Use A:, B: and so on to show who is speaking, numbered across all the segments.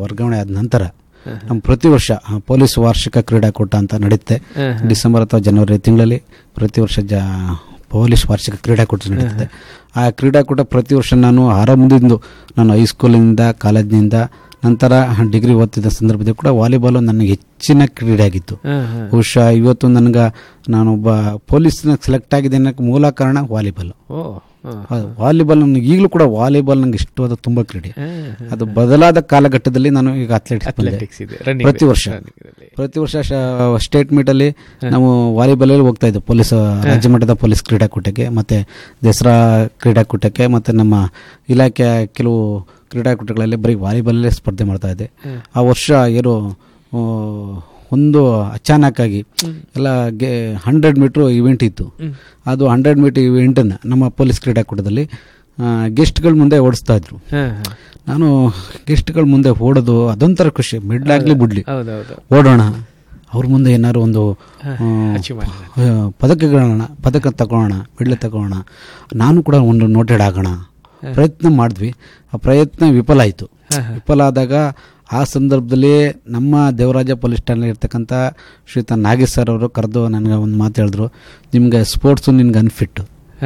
A: ವರ್ಗಾವಣೆ ಆದ ನಂತರ ನಮ್ಮ ಪ್ರತಿ ವರ್ಷ ಆ, ಪೊಲೀಸ್ ವಾರ್ಷಿಕ ಕ್ರೀಡಾಕೂಟ ಅಂತ ನಡೆಯುತ್ತೆ ಡಿಸೆಂಬರ್ ಅಥವಾ ಜನವರಿ ತಿಂಗಳಲ್ಲಿ ಪ್ರತಿ ವರ್ಷ ಜ ಪೊಲೀಸ್ ವಾರ್ಷಿಕ ಕ್ರೀಡಾಕೂಟ ನಡೀತದೆ ಆ ಕ್ರೀಡಾಕೂಟ ಪ್ರತಿ ವರ್ಷ ನಾನು ಆರಂಭದಿಂದ ನಾನು ಹೈಸ್ಕೂಲಿಂದ ಕಾಲೇಜಿನಿಂದ ನಂತರ ಡಿಗ್ರಿ ಓದ್ತಿದ್ದ ಸಂದರ್ಭದಲ್ಲಿ ಕೂಡ ವಾಲಿಬಾಲ್ ನನ್ನ ಹೆಚ್ಚಿನ ಕ್ರೀಡೆ ಆಗಿತ್ತು ಬಹುಶಃ ಇವತ್ತು ನನಗೆ ನಾನೊಬ್ಬ ಪೊಲೀಸ್ನ ಸೆಲೆಕ್ಟ್ ಆಗಿದೆ ಅನ್ನೋಕ್ಕೆ ಮೂಲ ಕಾರಣ ವಾಲಿಬಾಲ್
B: ಓ
A: ವಾಲಿಬಾಲ್ ನನಗೆ ಈಗಲೂ ಕೂಡ ವಾಲಿಬಾಲ್ ನನಗೆ ಇಷ್ಟವಾದ ತುಂಬ ಕ್ರೀಡೆ ಅದು ಬದಲಾದ ಕಾಲಘಟ್ಟದಲ್ಲಿ ನಾನು ಈಗ ಅಥ್ಲೆಟಿಕ್ಸ್ ಬಂದೆ
B: ಅಥ್ಲೆಟಿಕ್ಸ್ ಇದೆ ರನ್ನಿಂಗ್
A: ಪ್ರತಿ ವರ್ಷ ಪ್ರತಿ ವರ್ಷ ಸ್ಟೇಟ್ ಮೀಟಲ್ಲಿ ನಾವು ವಾಲಿಬಾಲಲ್ಲಿ ಹೋಗ್ತಾ ಇದ್ದೆ ಪೊಲೀಸ್ ರಾಜ್ಯ ಮಟ್ಟದ ಪೊಲೀಸ್ ಕ್ರೀಡಾಕೂಟಕ್ಕೆ ಮತ್ತು ದಸರಾ ಕ್ರೀಡಾಕೂಟಕ್ಕೆ ಮತ್ತು ನಮ್ಮ ಇಲಾಖೆಯ ಕೆಲವು ಕ್ರೀಡಾಕೂಟಗಳಲ್ಲಿ ಬರೀ ವಾಲಿಬಾಲಲ್ಲೇ ಸ್ಪರ್ಧೆ ಮಾಡ್ತಾ ಇದ್ದೆ ಆ ವರ್ಷ ಏನು ಆ, ಒಂದು ಅಚಾನಕ್ಕಾಗಿ ಎಲ್ಲ ಗೆ ಹಂಡ್ರೆಡ್ ಮೀಟ್ರ್ ಇವೆಂಟ್ ಇತ್ತು ಅದು ಹಂಡ್ರೆಡ್ ಮೀಟರ್ ಇವೆಂಟನ್ನು ನಮ್ಮ ಪೊಲೀಸ್ ಕ್ರೀಡಾಕೂಟದಲ್ಲಿ ಗೆಸ್ಟ್ಗಳ ಮುಂದೆ ಓಡಿಸ್ತಾ ಇದ್ರು ನಾನು ಗೆಸ್ಟ್ಗಳ ಮುಂದೆ ಓಡೋದು ಅದೊಂಥರ ಖುಷಿ ಮಿಡ್ಲಾಗ್ಲಿ ಬಿಡ್ಲಿ
B: ಹೌದೌದು
A: ಓಡೋಣ ಅವ್ರ ಮುಂದೆ ಏನಾದ್ರು ಒಂದು ಆ, ಆ, ಪದಕಗಳನ್ನ ಪದಕ ತಗೊಳ್ಳೋಣ ಮೆಡ್ಲ್ ತಗೊಳ್ಳೋಣ ನಾನು ಕೂಡ ಒಂದು ನೋಟೆಡ್ ಆಗೋಣ ಪ್ರಯತ್ನ ಮಾಡಿದ್ವಿ ಆ ಪ್ರಯತ್ನ ವಿಫಲ ಆಯಿತು ವಿಫಲ ಆದಾಗ ಆ ಸಂದರ್ಭದಲ್ಲಿ ನಮ್ಮ ದೇವರಾಜ ಪೊಲೀಸ್ ಠಾಣೆ ಇರ್ತಕ್ಕಂಥ ಶ್ರೀತ ನಾಗೇಶ್ ಸರ್ ಅವರು ಕರೆದು ನನಗೆ ಒಂದು ಮಾತು ಹೇಳಿದ್ರು ನಿಮ್ಗೆ ಸ್ಪೋರ್ಟ್ಸು ನಿನ್ಗೆ ಅನ್ಫಿಟ್ಟು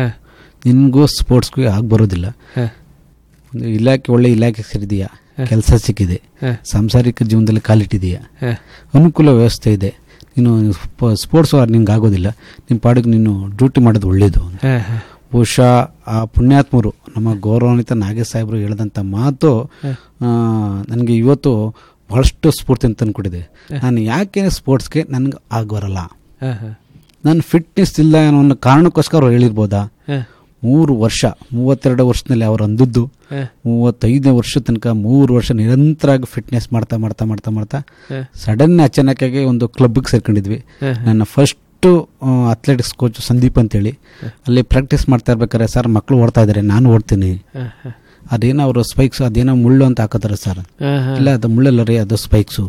A: ನಿನಗೂ ಸ್ಪೋರ್ಟ್ಸ್ಗೂ ಆಗಿ ಬರೋದಿಲ್ಲ ಒಂದು ಇಲಾಖೆ ಒಳ್ಳೆ ಇಲಾಖೆ ಸೇರಿದೆಯಾ ಕೆಲಸ ಸಿಕ್ಕಿದೆ ಸಾಂಸಾರಿಕ ಜೀವನದಲ್ಲಿ ಕಾಲಿಟ್ಟಿದೆಯಾ ಅನುಕೂಲ ವ್ಯವಸ್ಥೆ ಇದೆ ನೀನು ಸ್ಪೋರ್ಟ್ಸ್ ನಿಂಗೆ ಆಗೋದಿಲ್ಲ ನಿಮ್ಮ ಪಾಡಿಗೆ ನೀನು ಡ್ಯೂಟಿ ಮಾಡೋದು ಒಳ್ಳೆಯದು ಬಹುಶಃ ಆ ಪುಣ್ಯಾತ್ಮರು ನಮ್ಮ ಗೌರವಾನ್ವಿತ ನಾಗೇಶ್ ಸಾಹೇಬರು ಹೇಳಿದಂಥ ಮಾತು ನನಗೆ ಇವತ್ತು ಬಹಳಷ್ಟು ಸ್ಫೂರ್ತಿ ಅಂತ ತಂದುಕೊಟ್ಟಿದೆ ನಾನು ಯಾಕೆ ಸ್ಪೋರ್ಟ್ಸ್ಗೆ ನನಗೆ ಆಗಬರಲ್ಲ ನನ್ನ ಫಿಟ್ನೆಸ್ ಇಲ್ಲ ಅನ್ನೋ ಒಂದು ಕಾರಣಕ್ಕೋಸ್ಕರ ಅವ್ರು ಹೇಳಿರ್ಬೋದಾ ಮೂರು ವರ್ಷ ಮೂವತ್ತೆರಡು ವರ್ಷದಲ್ಲಿ ಅವ್ರು ಅಂದದ್ದು ಮೂವತ್ತೈದನೇ ವರ್ಷ ತನಕ ಮೂರು ವರ್ಷ ನಿರಂತರವಾಗಿ ಫಿಟ್ನೆಸ್ ಮಾಡ್ತಾ ಮಾಡ್ತಾ ಮಾಡ್ತಾ ಮಾಡ್ತಾ ಸಡನ್ ಅಚಾನಕ್ಕಾಗಿ ಒಂದು ಕ್ಲಬ್ಗೆ ಸೇರ್ಕೊಂಡಿದ್ವಿ ನನ್ನ ಫಸ್ಟು ಅಥ್ಲೆಟಿಕ್ಸ್ ಕೋಚ್ ಸಂದೀಪ್ ಅಂತೇಳಿ ಅಲ್ಲಿ ಪ್ರಾಕ್ಟೀಸ್ ಮಾಡ್ತಾ ಇರ್ಬೇಕಾದ್ರೆ ಸರ್ ಮಕ್ಕಳು ಓಡ್ತಾ ಇದ್ದಾರೆ ನಾನು ಓಡ್ತೀನಿ ಅದೇನೋ ಅವರು ಸ್ಪೈಕ್ಸ್ ಅದೇನೋ ಮುಳ್ಳು ಅಂತ ಹಾಕೋತಾರೆ ಸರ್ ಇಲ್ಲ ಅದು ಮುಳ್ಳಲ್ಲ ರೀ ಅದು ಸ್ಪೈಕ್ಸು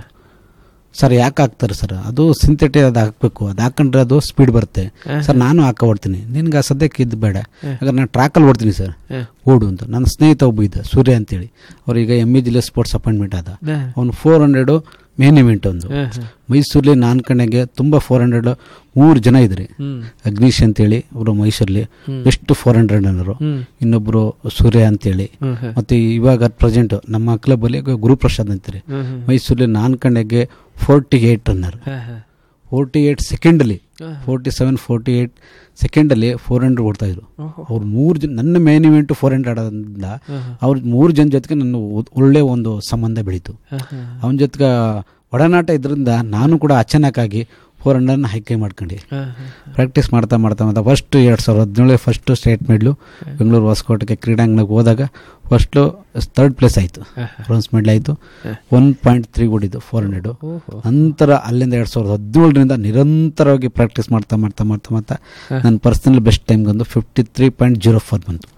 A: ಸರ್ ಯಾಕೆ ಹಾಕ್ತಾರೆ ಸರ್ ಅದು ಸಿಂಥೆಟಿಕ್ ಅದು ಹಾಕಬೇಕು ಅದು ಹಾಕೊಂಡ್ರೆ ಅದು ಸ್ಪೀಡ್ ಬರುತ್ತೆ ಸರ್ ನಾನು ಹಾಕ ಓಡ್ತೀನಿ ನಿನ್ಗೆ ಆ ಸದ್ಯಕ್ಕೆ ಇದು ಬೇಡ ಹಾಗಾದ್ರೆ ನಾನು ಟ್ರ್ಯಾಕಲ್ಲಿ ಓಡ್ತೀನಿ ಸರ್ ಓಡು ಅಂತ ನನ್ನ ಸ್ನೇಹಿತ ಒಬ್ಬ ಇದ್ದ ಸೂರ್ಯ ಅಂತೇಳಿ ಅವ್ರೀಗ ಎಮ್ ಇ ಜಿಲ್ಲೆ ಸ್ಪೋರ್ಟ್ಸ್ ಅಪಾಯಿಂಟ್ಮೆಂಟ್ ಆದ ಅವನು ಫೋರ್ ಹಂಡ್ರೆಡು ಮೇನ್ ಇವೆಂಟ್ ಒಂದು ಮೈಸೂರಲ್ಲಿ ನಾನು ಕಣೆಗೆ ತುಂಬ ಫೋರ್ ಹಂಡ್ರೆಡ್ ಮೂರು ಜನ ಇದ್ರಿ ಅಗ್ನೀಶ್ ಅಂತೇಳಿ ಅವರು ಮೈಸೂರಲ್ಲಿ ಬೆಸ್ಟ್ ಫೋರ್ ಹಂಡ್ರೆಡ್ ಅನ್ನೋರು ಇನ್ನೊಬ್ರು ಸೂರ್ಯ ಅಂತೇಳಿ ಮತ್ತೆ ಇವಾಗ ಪ್ರೆಸೆಂಟ್ ನಮ್ಮ ಕ್ಲಬ್ ಅಲ್ಲಿ ಗುರುಪ್ರಸಾದ್ ಅಂತಾರೆ ಮೈಸೂರಲ್ಲಿ ನಾನು ಕಣೆಗೆ forty eight runner forty eight ಸೆಕೆಂಡಲ್ಲಿ ಫೋರ್ಟಿ ಸೆವೆನ್ ಫೋರ್ಟಿ ಏಟ್ ಸೆಕೆಂಡಲ್ಲಿ ಫೋರ್ ಹಂಡ್ರೆಡ್ ಓಡ್ತಾ ಇದ್ರು ಅವ್ರು ಮೂರು ಜನ ನನ್ನ ಮೇನ್ ಇವೆಂಟ್ ಫೋರ್ ಹಂಡ್ರೆಡ್ ಆದ್ರಿಂದ ಅವ್ರ ಮೂರು ಜನ ಜೊತೆಗೆ ನನ್ನ ಒ- ಒಳ್ಳೆ ಒಂದು ಸಂಬಂಧ ಬೆಳೀತು ಅವನ ಜೊತೆಗೆ ಒಡನಾಟ ಇದರಿಂದ ನಾನು ಕೂಡ ಅಚಾನಕ್ಕಾಗಿ ಫೋರ್ ಹಂಡ್ರೆಡ್ನ ಹೈಕೆ ಮಾಡ್ಕೊಂಡು ಪ್ರಾಕ್ಟೀಸ್ ಮಾಡ್ತಾ ಮಾಡ್ತಾ ಮಾಡ್ತಾ ಫಸ್ಟ್ ಎರಡು ಸಾವಿರದ ಹದಿನೇಳು ಫಸ್ಟ್ ಸ್ಟೇಟ್ ಮೆಡ್ಲು ಬೆಂಗಳೂರು ಹೊಸಕೋಟೆಗೆ ಕ್ರೀಡಾಂಗಣಕ್ಕೆ ಹೋದಾಗ ಫಸ್ಟು ಥರ್ಡ್ ಪ್ಲೇಸ್ ಆಯಿತು ಬ್ರೋನ್ಸ್ ಮೆಡಲ್ ಆಯಿತು ಒನ್ ಪಾಯಿಂಟ್ ತ್ರೀ ಓಡಿದ್ದು ಫೋರ್ ಹಂಡ್ರೆಡು ನಂತರ ಅಲ್ಲಿಂದ ಎರಡು ಸಾವಿರದ ಹದಿನೇಳರಿಂದ ನಿರಂತರವಾಗಿ ಪ್ರಾಕ್ಟೀಸ್ ಮಾಡ್ತಾ ಮಾಡ್ತಾ ಮಾಡ್ತಾ ಮಾಡ್ತಾ ನನ್ನ ಪರ್ಸನಲ್ ಬೆಸ್ಟ್ ಟೈಮ್ ಬಂದು fifty three point zero four ಬಂತು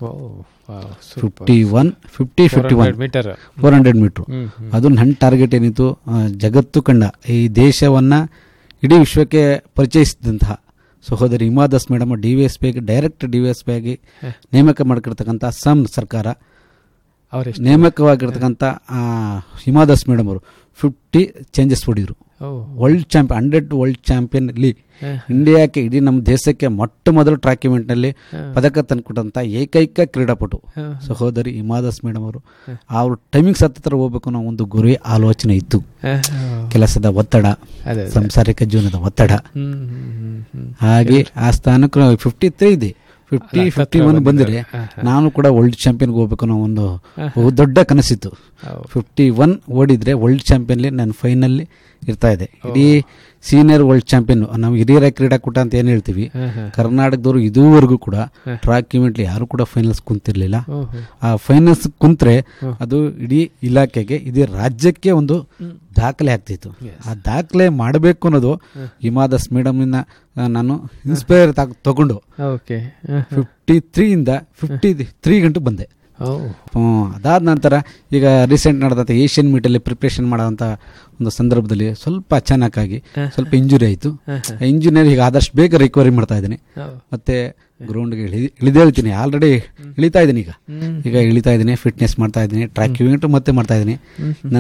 A: fifty one fifty fifty one
B: metre
A: four hundred metre ಅದು ನನ್ನ ಟಾರ್ಗೆಟ್ ಏನಿತ್ತು ಆ, ಜಗತ್ತು ಕಂಡ ಈ ದೇಶವನ್ನು ಇಡೀ ವಿಶ್ವಕ್ಕೆ ಪರಿಚಯಿಸಿದಂತಹ ಸಹೋದರಿ Hima Das madam D V S P ಆಗಿ direct D V S P ಆಗಿ ನೇಮಕ ಮಾಡಿರ್ತಕ್ಕಂಥ ಅಸ್ಸಾಂ ಸರ್ಕಾರ
B: ಅವರೆಷ್ಟು
A: ನೇಮಕವಾಗಿರ್ತಕ್ಕಂಥ ಆ, ಹಿಮಾದಾಸ್ ಮೇಡಮ್ ಅವರು ಫಿಫ್ಟಿ ಚೇಂಜಸ್ ಹೊಡಿದ್ರು world champion hundred world champion ಅಲ್ಲಿ ಇಂಡಿಯಾಕ್ಕೆ ಇಡೀ ನಮ್ಮ ದೇಶಕ್ಕೆ ಮೊಟ್ಟ ಮೊದಲು ಟ್ರ್ಯಾಕ್ ಇವೆಂಟ್ನಲ್ಲಿ ಪದಕ ತಂದುಕೊಟ್ಟಂಥ ಏಕೈಕ ಕ್ರೀಡಾಪಟು ಸಹೋದರಿ ಹಿಮಾದಾಸ್ ಮೇಡಮ್ ಅವರು ಅವ್ರ ಟೈಮಿಂಗ್ಸ್ ಹತ್ತಿರ ಹೋಗ್ಬೇಕು ಅನ್ನೋ ಒಂದು ಗುರಿ ಆಲೋಚನೆ ಇತ್ತು ಕೆಲಸದ ಒತ್ತಡ
B: ಅದೇ
A: ಸಂಸಾರಿಕ ಜೀವನದ ಒತ್ತಡ
B: ಹ್ಮ್ ಹ್ಮ್ ಹ್ಮ್ ಹ್ಮ್
A: ಹಾಗೆ ಆ ಸ್ಥಾನಕ್ಕೆ ಫಿಫ್ಟಿ ತ್ರೀ ಇದೆ ಫಿಫ್ಟಿ ಫಿಫ್ಟಿ ಒನ್ ಬಂದರೆ ನಾನು ಕೂಡ ವರ್ಲ್ಡ್ ಚಾಂಪಿಯನ್ಗೆ ಹೋಗ್ಬೇಕು ಅನ್ನೋ ಒಂದು ದೊಡ್ಡ ಕನಸಿತ್ತು ಫಿಫ್ಟಿ ಒನ್ ಓಡಿದ್ರೆ ವರ್ಲ್ಡ್ ಚಾಂಪಿಯನ್ಲಿ ನಾನು ಫೈನಲ್ಲಿ ಇರ್ತಾ ಇದೆ ಇಡೀ ಸೀನಿಯರ್ ವರ್ಲ್ಡ್ ಚಾಂಪಿಯನ್ ನಾವು ಹಿರಿಯರ ಕ್ರೀಡಾಕೂಟ ಅಂತ ಏನು ಹೇಳ್ತೀವಿ ಕರ್ನಾಟಕದವರು ಇದುವರೆಗೂ ಕೂಡ ಟ್ರ್ಯಾಕ್ ಇವೆಂಟ್ಲಿ ಯಾರು ಕೂಡ ಫೈನಲ್ಸ್ ಕುಂತಿರ್ಲಿಲ್ಲ ಆ ಫೈನಲ್ಸ್ ಕುಂತ್ರೆ ಅದು ಇಡೀ ಇಲಾಖೆಗೆ ಇಡೀ ರಾಜ್ಯಕ್ಕೆ ಒಂದು ದಾಖಲೆ ಆಗ್ತಿತ್ತು ಆ ದಾಖಲೆ ಮಾಡಬೇಕು ಅನ್ನೋದು ಹಿಮಾದಾಸ್ ಮೇಡಮ್ನ ನಾನು ಇನ್ಸ್ಪೈರ್ ತಗೊಂಡು
B: ಓಕೆ
A: ಫಿಫ್ಟಿ ತ್ರೀಯಿಂದ ಫಿಫ್ಟಿ ತ್ರೀ ಗಂಟು ಬಂದೆ
B: ಓ
A: ಹ್ಮ್, ಅದಾದ ನಂತರ ಈಗ ರೀಸೆಂಟ್ ನಡೆದಂಥ ಏಷ್ಯನ್ ಮೀಟಲ್ಲಿ ಪ್ರಿಪ್ರೇಷನ್ ಮಾಡೋಂಥ ಒಂದು ಸಂದರ್ಭದಲ್ಲಿ ಸ್ವಲ್ಪ ಅಚಾನಕ್ಕಾಗಿ ಸ್ವಲ್ಪ ಇಂಜುರಿ ಆಯಿತು ಇಂಜುರಿಯಲ್ಲಿ ಈಗ ಆದಷ್ಟು ಬೇಗ ರಿಕವರಿ ಮಾಡ್ತಾ ಇದ್ದೀನಿ ಮತ್ತೆ ಗ್ರೌಂಡ್ಗೆ ಇಳಿ ಇಳಿದೇಳ್ತೀನಿ ಆಲ್ರೆಡಿ ಇಳಿತಾ ಇದ್ದೀನಿ ಈಗ ಈಗ ಇಳಿತಾ ಇದ್ದೀನಿ ಫಿಟ್ನೆಸ್ ಮಾಡ್ತಾ ಇದ್ದೀನಿ ಟ್ರ್ಯಾಕ್ ಇವೆಂಟ್ ಮತ್ತೆ ಮಾಡ್ತಾ ಇದ್ದೀನಿ